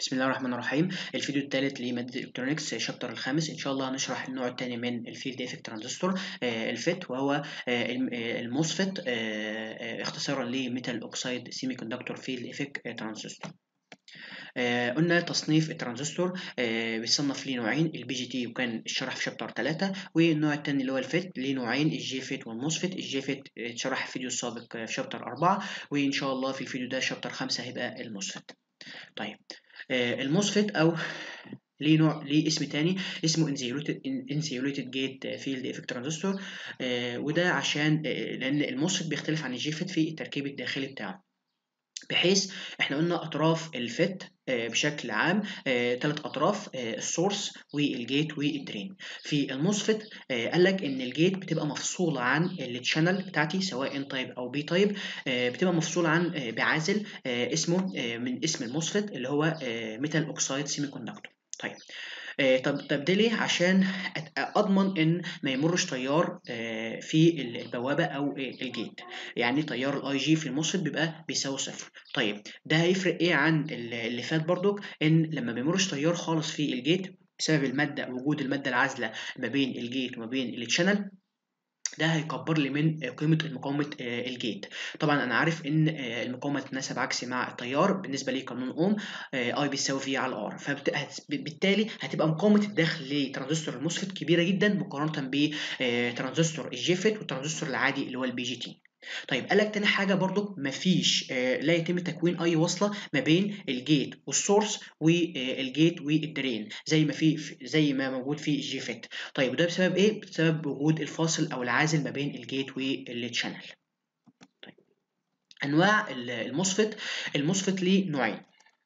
بسم الله الرحمن الرحيم الفيديو الثالث لمادة الكترونكس شابتر الخامس ان شاء الله هنشرح النوع الثاني من الفيلد افكت ترانزستور آه الفيت وهو آه الموسفيت آه اختصارا لميتال اوكسايد سيمي كوندكتور فيلد افكت ترانزستور آه قلنا تصنيف الترانزستور آه بيصنف ليه نوعين البي جي تي وكان الشرح في شابتر 3 والنوع الثاني اللي هو الفيت ليه نوعين الجي فيت والموسفيت الجي فيت اتشرح في الفيديو السابق في شابتر 4 وان شاء الله في الفيديو ده شابتر 5 هيبقى الموسفيت طيب آه الموسفيت او ليه نوع ليه اسم تاني اسمه انسيوليتد جيت فيلد افكت ترانزستور وده عشان آه لان الموسفيت بيختلف عن الجي فيت في التركيب الداخلي بتاعه بحيث احنا قلنا اطراف الفت بشكل عام ثلاث اطراف السورس والجيت والدرين في الموسفيت قال لك ان الجيت بتبقى مفصوله عن التشانل بتاعتي سواء ان تايب او بي تايب بتبقى مفصوله عن بعازل اسمه من اسم الموسفيت اللي هو ميتال اوكسايد سيمي كوندكتور طيب آه طب طب ده ليه؟ عشان اضمن ان ما يمرش تيار آه في البوابه او الجيت يعني تيار الاي جي في الموسفيت بيبقى بيساوي صفر طيب ده هيفرق ايه عن اللي فات برضك ان لما بيمرش تيار خالص في الجيت بسبب الماده وجود الماده العازله ما بين الجيت وما بين التشانل ده هيكبر لي من قيمة مقاومة الجيت طبعا أنا عارف إن المقاومة تتناسب عكسي مع التيار بالنسبة لي قانون أوم أي بيساوي في على ار فبالتالي هتبقى مقاومة الداخل لترانزستور الموسفيت كبيرة جدا مقارنة بترانزستور الجيفيت والترانزستور العادي اللي هو البي جي تي طيب قال لك تاني حاجه برضو مفيش آه لا يتم تكوين اي وصله ما بين الجيت والسورس والجيت والدرين زي ما في زي ما موجود في الجي فيت طيب وده بسبب ايه بسبب وجود الفاصل او العازل ما بين الجيت والتشانل طيب انواع الموسفيت الموسفيت ليه نوعين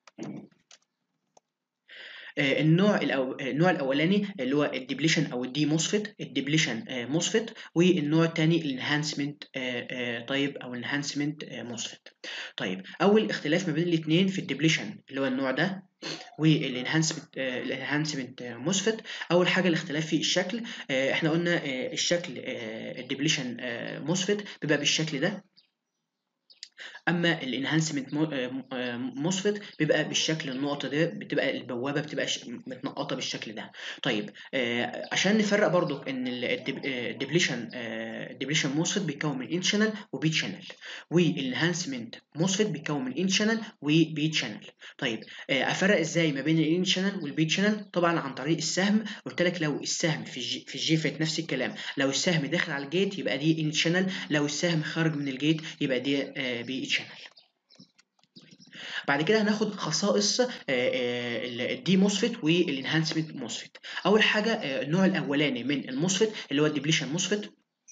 النوع الأو... النوع الاولاني اللي هو الديبليشن او الدي موسفيت الديبليشن موسفيت والنوع الثاني الانهانسمنت طيب او الانهانسمنت موسفيت طيب اول اختلاف ما بين الاثنين في الديبليشن اللي هو النوع ده والانهانسمنت الانهانسمنت موسفيت اول حاجه الاختلاف في الشكل احنا قلنا الشكل الديبليشن موسفيت بيبقى بالشكل ده اما الانهانسمنت موسفيت بيبقى بالشكل النقطه ده بتبقى البوابه بتبقى متنقطه بالشكل ده طيب آه عشان نفرق برضو ان الديبليشن الديبليشن موسفيت بيتكون من ان شانل وبي شانل والانهانسمنت موسفيت بيتكون من ان شانل وبي شانل طيب آه افرق ازاي ما بين الان شانل والبي شانل طبعا عن طريق السهم قلت لك لو السهم في الجي في الجي فيت نفس الكلام لو السهم داخل على الجيت يبقى دي ان شانل لو السهم خارج من الجيت يبقى دي آه بي شانل بعد كده هناخد خصائص الدي موسفيت والانهانسمنت موسفيت اول حاجه النوع الاولاني من الموسفيت اللي هو الديبليشن موسفيت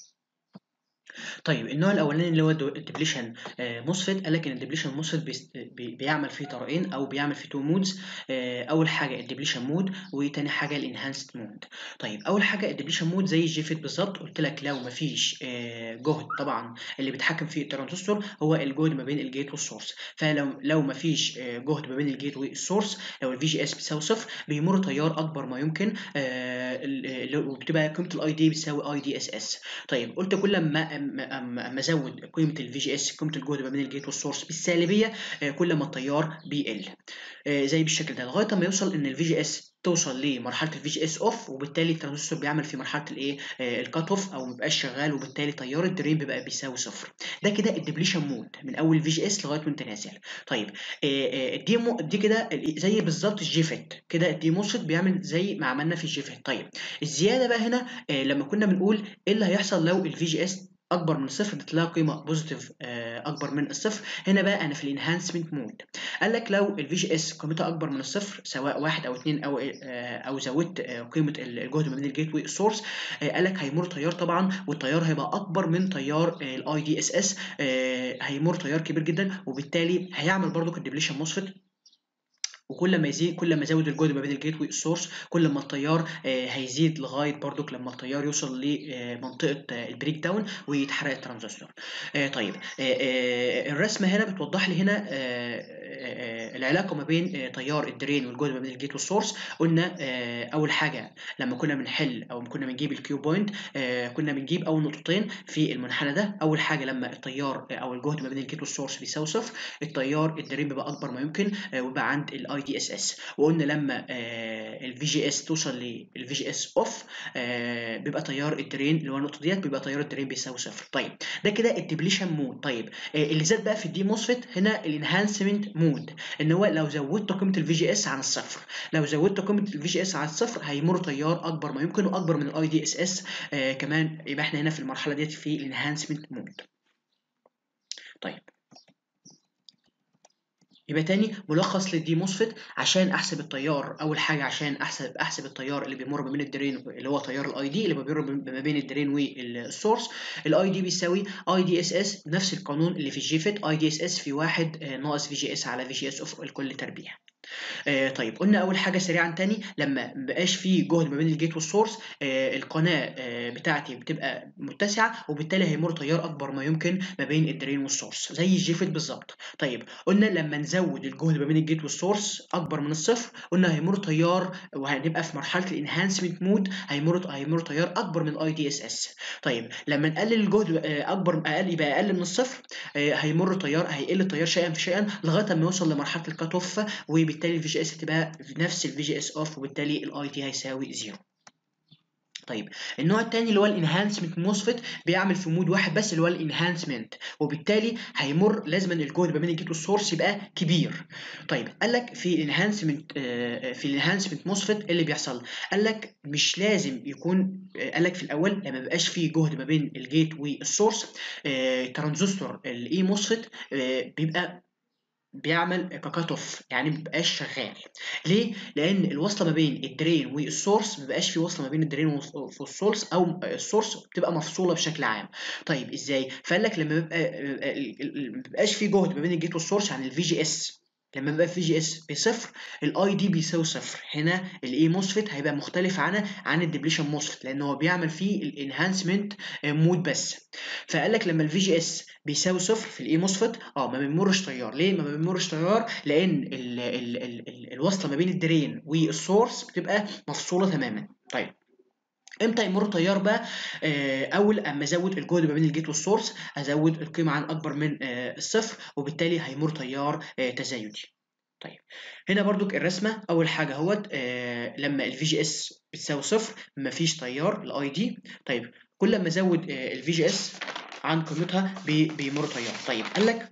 طيب النوع الاولاني اللي هو الديبليشن موسفيت قال لك ان الديبليشن موسفيت بيعمل فيه طريقين او بيعمل فيه تو مودز اول حاجه الديبليشن مود وتاني حاجه الانهانسد مود طيب اول حاجه الديبليشن مود زي الجي فيت بالظبط قلت لك لو مفيش جهد طبعا اللي بيتحكم فيه الترانزستور هو الجهد ما بين الجيت والسورس فلو لو مفيش جهد ما بين الجيت والسورس لو الفي جي اس بيساوي صفر بيمر تيار اكبر ما يمكن وبتبقى قيمه الاي دي بتساوي اي دي اس اس طيب قلت كل ما اما ازود قيمه الفي جي اس قيمه الجهد ما بين الجيت والسورس بالسالبيه كل ما التيار بيقل زي بالشكل ده لغايه ما يوصل ان الفي جي اس توصل لمرحله الفي جي اس اوف وبالتالي الترانزستور بيعمل في مرحله الايه الكات اوف او مبقاش شغال وبالتالي تيار الدرين بيبقى بيساوي صفر ده كده الديبليشن مود من اول الفي جي اس لغايه وانت نازل طيب دي مو دي كده زي بالظبط الجي فيت كده الدي موسفيت بيعمل زي ما عملنا في الجي فيت طيب الزياده بقى هنا لما كنا بنقول ايه اللي هيحصل لو الفي جي اس اكبر من الصفر بتلاقي قيمه بوزيتيف اكبر من الصفر هنا بقى انا في الانهانسمنت مود قال لك لو الفي جي اس قيمتها اكبر من الصفر سواء واحد او اثنين او او زودت قيمه الجهد ما بين الجيت والسورس قال لك هيمر تيار طبعا والتيار هيبقى اكبر من تيار الاي دي اس اس هيمر تيار كبير جدا وبالتالي هيعمل برضو الديبليشن موسفيت وكل ما يزيد كل ما ازود الجهد ما بين الجيت والسورس كل ما التيار آه هيزيد لغايه برضك لما التيار يوصل لمنطقه آه البريك داون ويتحرق الترانزستور آه طيب الرسمه هنا بتوضح لي هنا العلاقه ما بين تيار الدرين والجهد ما بين الجيت والسورس قلنا اول حاجه لما كنا بنحل او كنا بنجيب الكيو بوينت كنا بنجيب اول نقطتين في المنحنى ده اول حاجه لما التيار او الجهد ما بين الجيت والسورس بيساوي صفر التيار الدرين بيبقى اكبر ما يمكن ويبقى عند الاي الاي دي اس اس وقلنا لما الفي جي اس توصل للفي جي اس اوف بيبقى تيار الدرين اللي هو النقطه ديت بيبقى تيار الدرين بيساوي صفر طيب ده كده الديبليشن مود طيب آه اللي زاد بقى في الدي موسفيت هنا الانهانسمنت مود ان هو لو زودت قيمه الفي جي اس عن الصفر لو زودت قيمه الفي جي اس عن الصفر هيمر تيار اكبر ما يمكن واكبر من الاي دي اس اس كمان يبقى احنا هنا في المرحله ديت في الانهانسمنت مود طيب يبقى تاني ملخص للدي موسفيت عشان احسب التيار اول حاجه عشان احسب احسب التيار اللي بيمر ما بين الدرين اللي هو تيار الاي دي اللي بيمر ما بين الدرين والسورس الاي دي بيساوي اي دي اس اس نفس القانون اللي في الجي فيت اي دي اس اس في واحد ناقص في جي اس على في جي اس اوف الكل تربيع آه طيب قلنا اول حاجه سريعا تاني لما مبقاش في جهد ما بين الجيت والسورس آه القناه آه بتاعتي بتبقى متسعه وبالتالي هيمر تيار اكبر ما يمكن ما بين الدرين والسورس زي الجي فيت بالظبط طيب قلنا لما نزود الجهد ما بين الجيت والسورس اكبر من الصفر قلنا هيمر تيار وهنبقى في مرحله الانهانسمنت مود هيمر هيمر تيار اكبر من الاي دي اس اس طيب لما نقلل الجهد اكبر اقل يبقى اقل من الصفر هيمر تيار هيقل التيار شيئا فشيئا لغايه ما يوصل لمرحله الكات اوف وبالتالي الفي جي اس هتبقى نفس الفي جي اس اوف وبالتالي الاي تي هيساوي زيرو طيب النوع الثاني اللي هو الانهانسمنت موسفيت بيعمل في مود واحد بس اللي هو الانهانسمنت وبالتالي هيمر لازم الجهد ما بين الجيت والسورس يبقى كبير طيب قال لك في الانهانسمنت في الانهانسمنت موسفيت ايه اللي بيحصل قال لك مش لازم يكون قال لك في الاول لما بيبقاش في جهد ما بين الجيت والسورس ترانزستور الاي موسفيت بيبقى بيعمل ككات اوف يعني مبيبقاش شغال ليه لان الوصله ما بين الدرين والسورس مبيبقاش في وصله ما بين الدرين والسورس او السورس بتبقى مفصوله بشكل عام طيب ازاي فقال لك لما بيبقى مبيبقاش في جهد ما بين الجيت والسورس عن الفي جي اس لما بيبقى في جي اس بصفر الاي دي بيساوي صفر هنا الاي موسفيت هيبقى مختلف عن عن الديبليشن موسفيت لان هو بيعمل فيه الانهانسمنت مود بس فقال لك لما الفي جي اس بيساوي صفر في الاي موسفيت اه ما بيمرش تيار ليه ما بيمرش تيار لان ال ال ال ال الوصله ما بين الدرين والسورس بتبقى مفصوله تماما طيب امتى يمر تيار بقى آه اول اما ازود الجهد ما بين الجيت والسورس ازود القيمه عن اكبر من آه الصفر وبالتالي هيمر تيار آه تزايدي طيب هنا برضو الرسمه اول حاجه اهوت آه لما الفي جي اس بتساوي صفر مفيش تيار الاي دي طيب كل ما ازود آه الفي جي اس عن قيمتها بي بيمر تيار طيب قال لك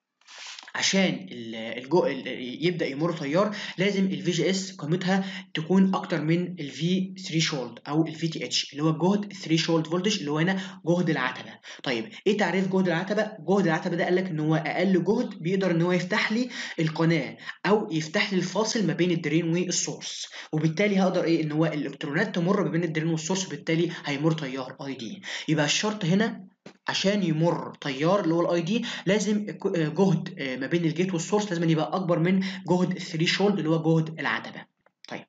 عشان الجو يبدا يمر تيار لازم الفي جي اس قيمتها تكون اكتر من الفي ثريشولد او الفي تي اتش اللي هو جهد ثريشولد فولتج اللي هو هنا جهد العتبه طيب ايه تعريف جهد العتبه جهد العتبه ده قال لك ان هو اقل جهد بيقدر ان هو يفتح لي القناه او يفتح لي الفاصل ما بين الدرين والسورس وبالتالي هقدر ايه ان هو الالكترونات تمر ما بين الدرين والسورس وبالتالي هيمر تيار اي دي يبقى الشرط هنا عشان يمر تيار اللي هو الاي دي لازم جهد ما بين الجيت والسورس لازم يبقى اكبر من جهد الثريشولد اللي هو جهد العتبه طيب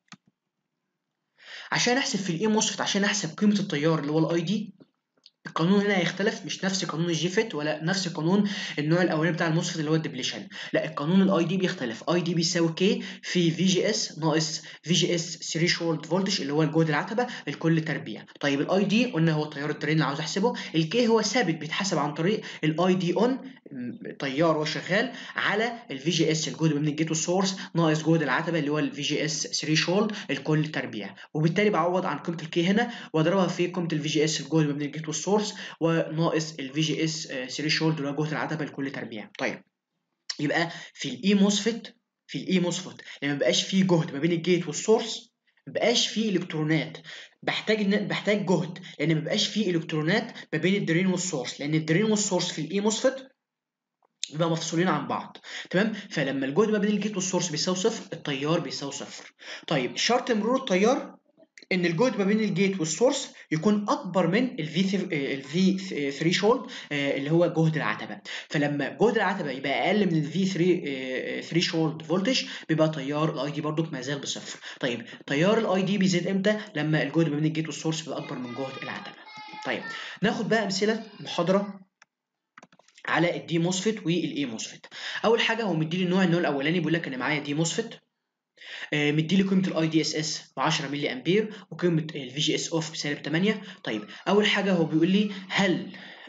عشان احسب في الاي موسفيت عشان احسب قيمه التيار اللي هو الاي دي القانون هنا هيختلف مش نفس قانون الجي فيت ولا نفس قانون النوع الاولاني بتاع الموسفيت اللي هو الدبليشن لا القانون الاي دي بيختلف اي دي بيساوي كي في في جي اس ناقص في جي اس ثريشولد فولتج اللي هو الجهد العتبه الكل تربيع طيب الاي دي قلنا هو التيار الدرين اللي عاوز احسبه الكي هو ثابت بيتحسب عن طريق الاي دي اون تيار وهو شغال على الفي جي اس الجهد من الجيت والسورس ناقص جهد العتبه اللي هو الفي جي اس ثريشولد الكل تربيع وبالتالي بعوض عن قيمه الكي هنا واضربها في قيمه الفي جي اس الجهد من الجيت والسورس وناقص الفي جي اس ثريشولد اللي هو جهد العتبه لكل تربيع طيب يبقى في الاي موسفيت في الاي موسفيت لما مبقاش فيه جهد ما بين الجيت والسورس مبقاش فيه الكترونات بحتاج إن بحتاج جهد لان مبقاش فيه الكترونات ما بين الدرين والسورس لان الدرين والسورس في الاي موسفيت بيبقى مفصولين عن بعض تمام فلما الجهد ما بين الجيت والسورس بيساوي صفر التيار بيساوي صفر طيب شرط مرور التيار ان الجهد ما بين الجيت والسورس يكون اكبر من الفي الفي ثريشولد اللي هو جهد العتبه فلما جهد العتبه يبقى اقل من الفي 3 ثريشولد فولتج بيبقى تيار الاي دي برضو ما زال بصفر طيب تيار الاي دي بيزيد امتى لما الجهد ما بين الجيت والسورس بيبقى اكبر من جهد العتبه طيب ناخد بقى امثله محاضره على الدي موسفيت والاي موسفيت اول حاجه هو مديلي النوع النوع الاولاني بيقول لك انا معايا دي موسفيت آه مديلي قيمه الاي دي اس اس ب 10 ملي امبير وقيمه الفي جي اس اوف بسالب 8 طيب اول حاجه هو بيقول لي هل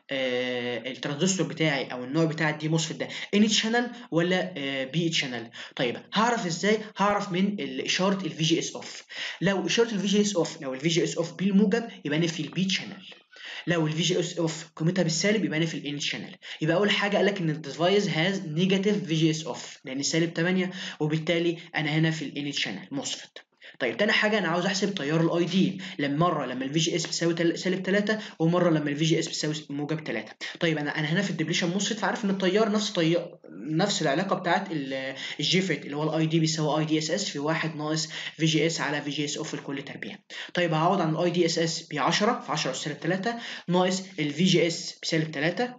آه الترانزستور بتاعي او النوع بتاع الدي موسفيت ده ان تشانل ولا آه بي تشانل طيب هعرف ازاي هعرف من اشاره الفي جي اس اوف لو اشاره الفي جي اس اوف لو الفي جي اس اوف بالموجب يبقى انا في البي تشانل لو الفي جي اس اوف قيمتها بالسالب يبقى انا في الان شانل يبقى اول حاجه قال لك ان الديفايس هاز نيجاتيف في جي اس اوف لان سالب 8 وبالتالي انا هنا في الان شانل موسفيت طيب تاني حاجه انا عاوز احسب تيار الاي دي لما مره لما الفي جي اس بيساوي سالب 3 ومره لما الفي جي اس بيساوي موجب 3 طيب انا انا هنا في الدبليشن موسفيت فعارف ان التيار نفس طيار نفس العلاقه بتاعت الجي فيت اللي هو الاي دي بيساوي اي دي اس اس في 1 ناقص في جي اس على في جي اس اوف لكل تربيع طيب هعوض عن الاي دي اس اس ب 10 في 10 اس سالب 3 ناقص الفي جي اس بسالب 3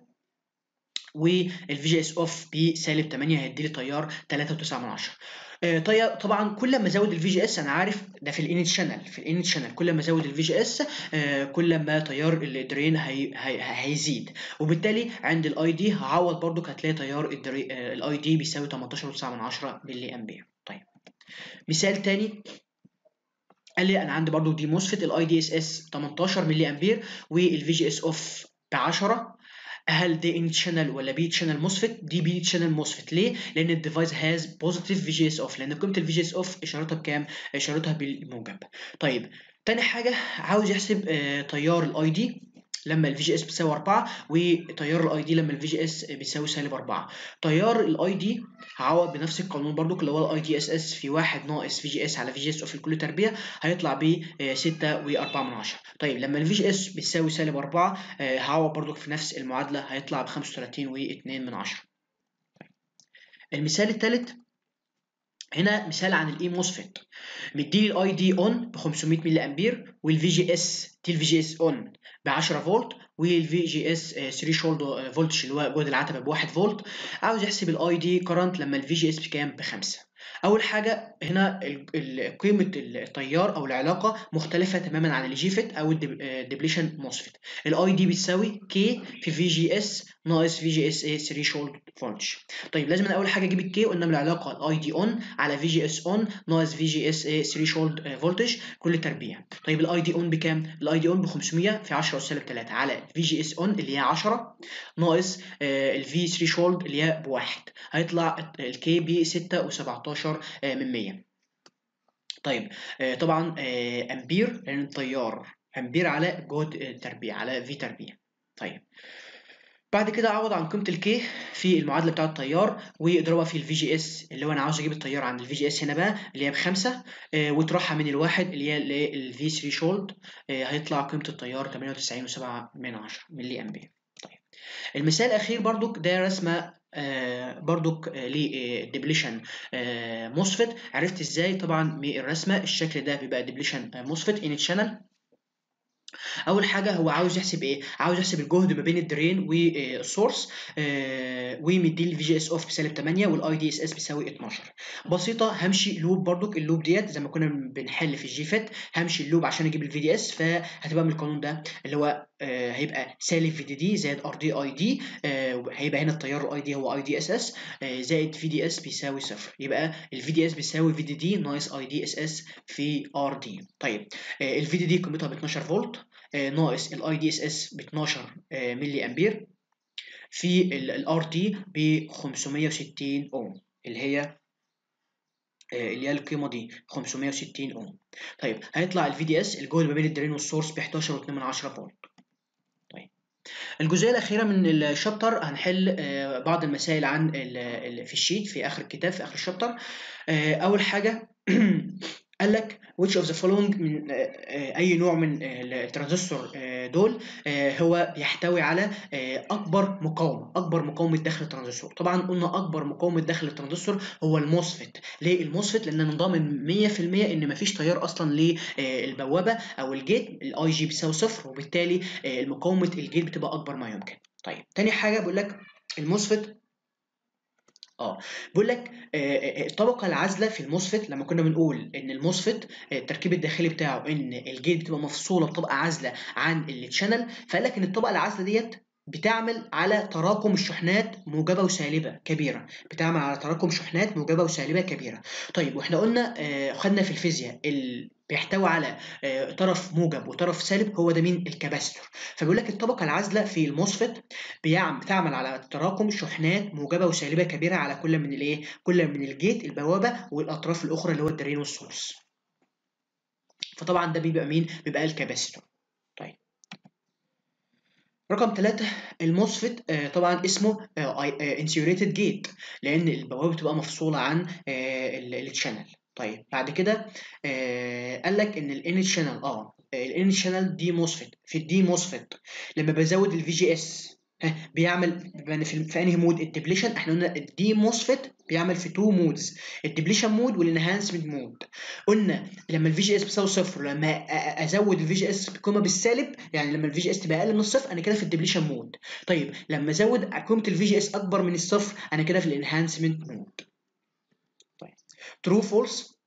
والفي جي اس اوف بسالب 8 هيدي لي تيار 3.9 طيب طبعا كل ما ازود الفي جي اس انا عارف ده في الانيت شانل في الانيت شانل كل ما ازود الفي جي اس كل ما تيار الدرين هي هي هيزيد وبالتالي عند الاي دي هعوض برضو هتلاقي تيار الاي دي بيساوي 18.9 ملي امبير طيب مثال تاني قال لي انا عندي برضو دي موسفيت الاي دي اس اس 18 ملي امبير والفي جي اس اوف ب 10 هل دي ان شانل ولا بي شانل موسفيت دي بي شانل موسفيت ليه لان الديفايس هاز بوزيتيف في جي اس اوف لان قيمه الفي جي اس اوف اشارتها بكام اشارتها بالموجب طيب تاني حاجه عاوز يحسب آه تيار الاي دي لما الفي جي اس بيساوي 4 وتيار الاي دي لما الفي جي اس بيساوي سالب 4 تيار الاي دي هعوض بنفس القانون برضو اللي هو الاي دي اس اس في 1 ناقص في جي اس على في جي اس اوف لكل تربيع هيطلع ب 6 و4 من 10 طيب لما الفي جي اس بيساوي سالب 4 هعوض برضو في نفس المعادله هيطلع ب 35 و2 من 10 المثال الثالث هنا مثال عن الاي موسفيت مديني الاي دي اون ب 500 ملي امبير والفي جي اس دي الفي جي اس اون ب 10 فولت والفي جي اس 3 شولد فولتج اللي هو جهد العتبه ب 1 فولت عاوز يحسب الاي دي كرنت لما الفي جي اس بكام بخمسه اول حاجه هنا قيمه التيار او العلاقه مختلفه تماما عن الجي فيت او الدبليشن موسفيت الاي دي بتساوي كي في في جي اس ناقص في جي اس اي 3 شولد فولتج طيب لازم اول حاجه اجيب الكي قلنا من العلاقه الاي دي اون على في جي اس اون ناقص في جي اس اي 3 شولد فولتج كل تربيع طيب الاي دي اون بكام الاي دي اون ب 500 في 10 سالب 3 على في جي اس اون اللي هي 10 ناقص الفي 3 شولد اللي هي بواحد هيطلع الكي ب 6 و17 من 100 طيب طبعا امبير لان التيار امبير على جهد تربيع على في تربيع طيب بعد كده اعوض عن قيمه الكي في المعادله بتاعه التيار واضربها في الفي جي اس اللي هو انا عاوز اجيب التيار عند الفي جي اس هنا بقى اللي هي بخمسه آه وتروحها من الواحد اللي هي الفي 3 شولد آه هيطلع قيمه التيار 98.7 من 10 ملي امبير طيب المثال الاخير برضك ده رسمه آه برضك آه للدبليشن آه موسفيت عرفت ازاي طبعا من الرسمه الشكل ده بيبقى دبليشن موسفيت ان شانل اول حاجه هو عاوز يحسب ايه عاوز يحسب الجهد ما بين الدرين والسورس آه ومدي الفي جي اس اوف بسالب 8 والاي دي اس اس بيساوي 12 بسيطه همشي لوب برضك اللوب ديت زي ما كنا بنحل في الجي فيت همشي اللوب عشان اجيب الفي دي اس فهتبقى من القانون ده اللي هو آه هيبقى سالب في دي دي زائد ار دي اي دي آه هيبقى هنا التيار الاي دي هو اي دي اس اس زائد في دي اس بيساوي صفر يبقى الفي دي اس بيساوي في دي دي ناقص اي دي اس اس في ار دي طيب الفي دي دي قيمتها ب 12 فولت ناقص الاي دي اس اس ب 12 ملي امبير في الار دي ب 560 اوم اللي هي اللي هي القيمه دي 560 اوم طيب هيطلع الفي دي اس الجهد ما بين الدرين والسورس ب 11.2 فولت طيب الجزئيه الاخيره من الشابتر هنحل بعض المسائل عن في الشيت في اخر الكتاب في اخر الشابتر اول حاجه قال لك which of the following من اي نوع من الترانزستور دول هو بيحتوي على اكبر مقاومه اكبر مقاومه داخل الترانزستور طبعا قلنا اكبر مقاومه داخل الترانزستور هو الموسفيت ليه الموسفيت لان انا ضامن 100% ان مفيش تيار اصلا للبوابه او الجيت الاي جي بيساوي صفر وبالتالي مقاومه الجيت بتبقى اكبر ما يمكن طيب تاني حاجه بيقول لك الموسفيت اه بيقول لك الطبقه العازله في الموسفيت لما كنا بنقول ان الموسفيت التركيب الداخلي بتاعه ان الجيت بتبقى مفصوله بطبقه عازله عن التشانل فقال لك ان الطبقه العازله ديت بتعمل على تراكم الشحنات موجبه وسالبه كبيره بتعمل على تراكم شحنات موجبه وسالبه كبيره طيب واحنا قلنا آه خدنا في الفيزياء بيحتوي على آه، طرف موجب وطرف سالب هو ده مين الكاباستور فبيقول لك الطبقه العازله في الموسفيت بتعمل على تراكم شحنات موجبه وسالبه كبيره على كل من الايه كل من الجيت البوابه والاطراف الاخرى اللي هو الدرين والسورس فطبعا ده بيبقى مين بيبقى الكاباستور طيب رقم ثلاثة الموسفيت آه، طبعا اسمه انسيوريتد جيت لان البوابه بتبقى مفصوله عن التشانل طيب بعد كده آه قال لك ان الان شانل اه الان شانل دي موسفيت في الدي موسفيت لما بزود الفي جي اس بيعمل يعني في, في انهي مود الدبليشن احنا قلنا الدي موسفيت بيعمل في تو مودز الدبليشن مود والانهانسمنت مود قلنا لما الفي جي اس بيساوي صفر لما ازود الفي جي اس بقيمه بالسالب يعني لما الفي جي اس تبقى اقل من الصفر انا كده في الدبليشن مود طيب لما ازود قيمه الفي جي اس اكبر من الصفر انا كده في الانهانسمنت مود طيب ترو فولس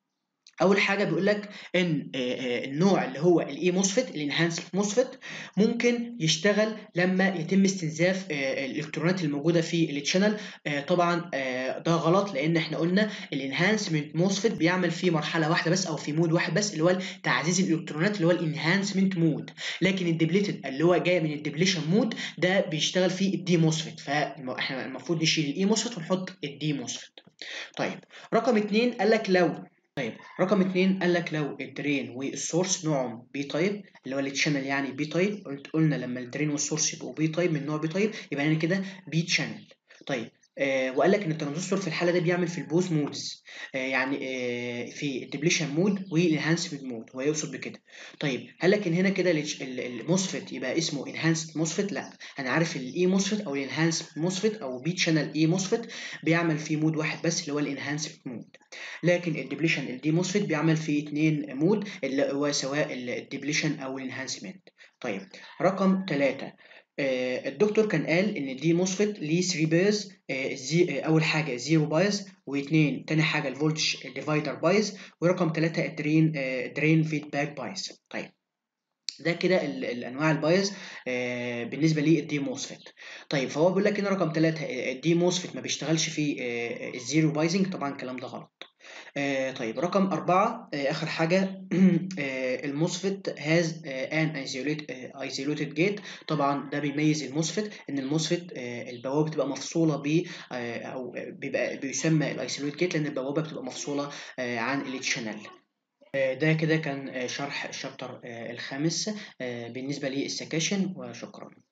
اول حاجه بيقول لك ان النوع اللي هو الاي موسفيت الانهانس موسفيت ممكن يشتغل لما يتم استنزاف الالكترونات الموجوده في التشانل طبعا ده غلط لان احنا قلنا الانهانسمنت موسفيت بيعمل في مرحله واحده بس او في مود واحد بس اللي هو تعزيز الالكترونات اللي هو الانهانسمنت مود لكن الديبليتد اللي هو جاي من الديبليشن مود ده بيشتغل في الدي موسفيت فاحنا المفروض نشيل الاي موسفيت ونحط الدي موسفيت طيب رقم اتنين قال لك لو طيب رقم اتنين قال لك لو الدرين والسورس نوعهم بي تايب اللي هو التشانل يعني بي تايب قلنا لما الدرين والسورس يبقوا بي تايب من نوع بي تايب يبقى انا كده بي تشانل طيب آه وقال لك ان الترانزستور في الحاله دي بيعمل في البوث مودز آه يعني آه في الدبليشن مود والانهانسمنت مود هو يقصد بكده طيب هل لكن هنا كده الموسفيت يبقى اسمه انهانسد موسفيت لا انا عارف الاي موسفيت او الانهانسد موسفيت او بي تشانل اي موسفيت بيعمل في مود واحد بس اللي هو الانهانسمنت مود لكن الدبليشن الدي موسفيت بيعمل في اثنين مود اللي هو سواء الدبليشن او الانهانسمنت طيب رقم ثلاثة آه الدكتور كان قال ان دي موسفيت ليه 3 بايز آه زي اول حاجه زيرو بايز واثنين تاني حاجه الفولتج ديفايدر بايز ورقم ثلاثة الدرين آه درين فيدباك بايز طيب ده كده الانواع البايز آه بالنسبه للدي موسفيت طيب فهو بيقول لك هنا رقم ثلاثة الدي موسفيت ما بيشتغلش في آه الزيرو بايزنج طبعا الكلام ده غلط آه طيب رقم أربعة آه آخر حاجة آه الموسفيت هاز ان ايزوليتد جيت طبعا ده بيميز الموسفيت ان الموسفيت آه البوابة بتبقى مفصولة ب آه أو بيبقى بيسمى الايزوليتد جيت لأن البوابة بتبقى مفصولة آه عن التشانل ده كده كان شرح الشابتر الخامس بالنسبة للسكاشن وشكرا